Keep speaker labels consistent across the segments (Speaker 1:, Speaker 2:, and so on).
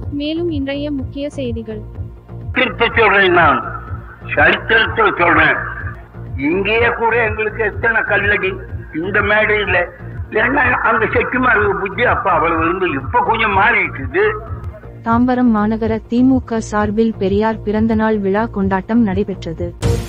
Speaker 1: மேலும் இன்றைய முக்கிய செய்திகள்
Speaker 2: திருப்ப சொல்றேன் நான் சரித்திரத்தை சொல்றேன் இங்கேயே கூட எங்களுக்கு எத்தனை கல்லடி இந்த மேடை இல்ல ஏன்னா அங்க செட்டிமாரு புத்தி அப்ப அவ்வளவு இருந்து இப்ப கொஞ்சம் மாறிட்டு
Speaker 3: தாம்பரம் மாநகர திமுக சார்பில் பெரியார் பிறந்தநாள் விழா கொண்டாட்டம் நடைபெற்றது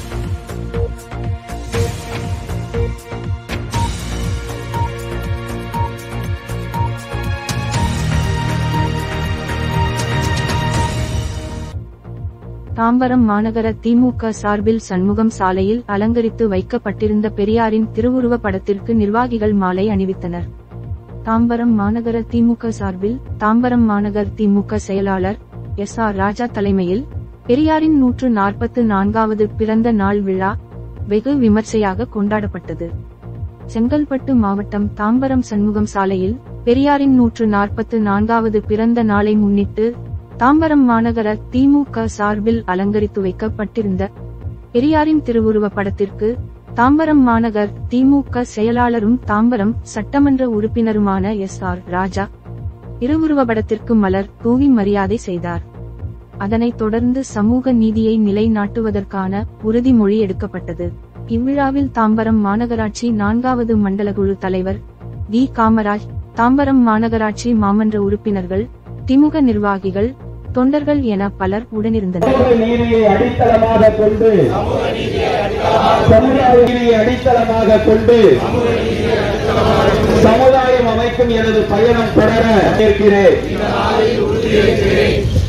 Speaker 3: தாம்பரம் மாநகர திமுக சார்பில் சண்முகம் சாலையில் அலங்கரித்து வைக்கப்பட்டிருந்த பெரியாரின் திருவுருவ படத்திற்கு நிர்வாகிகள் மாலை அணிவித்தனர் தாம்பரம் மாநகர திமுக சார்பில் தாம்பரம் மாநகர் திமுக செயலாளர் எஸ் ஆர் ராஜா தலைமையில் பெரியாரின் நூற்று நாற்பத்து நான்காவது பிறந்த நாள் விழா வெகு விமர்சையாக கொண்டாடப்பட்டது செங்கல்பட்டு மாவட்டம் தாம்பரம் சண்முகம் சாலையில் பெரியாரின் நூற்று நாற்பத்து நான்காவது பிறந்த நாளை முன்னிட்டு தாம்பரம் மாநகர திமுக சார்பில் அலங்கரித்து வைக்கப்பட்டிருந்த பெரியாரின் திருவுருவ படத்திற்கு தாம்பரம் மாநகர் திமுக செயலாளரும் தாம்பரம் சட்டமன்ற உறுப்பினருமான எஸ் ஆர் ராஜா திருவுருவ படத்திற்கு மலர் தூவி மரியாதை செய்தார் அதனைத் தொடர்ந்து சமூக நீதியை நிலைநாட்டுவதற்கான உறுதிமொழி எடுக்கப்பட்டது இவ்விழாவில் தாம்பரம் மாநகராட்சி நான்காவது மண்டல குழு தலைவர் வி காமராஜ் தாம்பரம் மாநகராட்சி மாமன்ற உறுப்பினர்கள் திமுக நிர்வாகிகள் தொண்டர்கள் என பலர் உடனிருந்தனர்
Speaker 4: சமூக நீதியை அடித்தளமாக கொண்டு சமுதாய நீதியை அடித்தளமாக கொண்டு சமுதாயம் அமைக்கும் எனது பயணம் தொடர இருக்கிறேன்